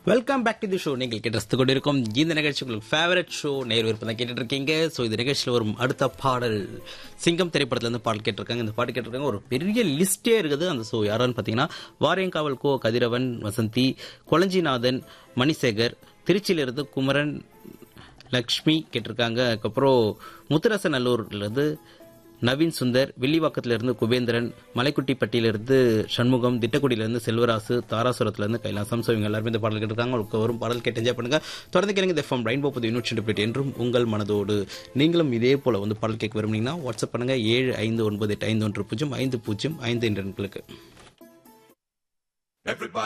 welcome back to the show நீங்கள் கேட்டு கொண்டிருக்கும் இந்த நிகழ்ச்சி உங்களுக்கு ஃபேவரட் ஷோ நேர் விருப்பம் தான் கேட்டுட்டு இருக்கீங்க ஸோ இந்த நிகழ்ச்சியில் வரும் அடுத்த பாடல் சிங்கம் திரைப்படத்துல இருந்து பாடல் கேட்டிருக்காங்க இந்த பாட்டு கேட்டிருக்காங்க ஒரு பெரிய லிஸ்டே இருக்குது அந்த ஷோ யாரான்னு பார்த்தீங்கன்னா வாரியங்காவல் கோ கதிரவன் வசந்தி கொளஞ்சிநாதன் மணிசேகர் திருச்சியிலிருந்து குமரன் லக்ஷ்மி கேட்டிருக்காங்க அதுக்கப்புறம் முத்துரசநல்லூர்லேருந்து நவீன் சுந்தர் வில்லிவாக்கத்திலிருந்து குபேந்திரன் மலைக்குட்டிப்பட்டியிலிருந்து சண்முகம் திட்டக்குடியிலிருந்து செல்வராசு தாராசுரத்திலிருந்து கைலாசம் ஸோ இவங்க எல்லாருமே இந்த பாடல் கேட்டிருக்காங்க உங்களுக்கு வரும் பாடல் கேட்டு என்ஜாய் பண்ணுங்க தொடர்ந்து கேளுங்க இந்த எஃப்எம் ரெயின்போ புது யூனிட் பிளேட் என்றும் உங்கள் மனதோடு நீங்களும் இதே போல வந்து பாடல் கேட்க விரும்புனீங்கன்னா வாட்ஸ்அப் பண்ணுங்க ஏழு ஐந்து ஒன்பது எட்டு ஐந்து ஒன்று பூஜ்ஜியம் ஐந்து பூஜ்ஜியம் ஐந்து என்ற எண்களுக்கு Everybody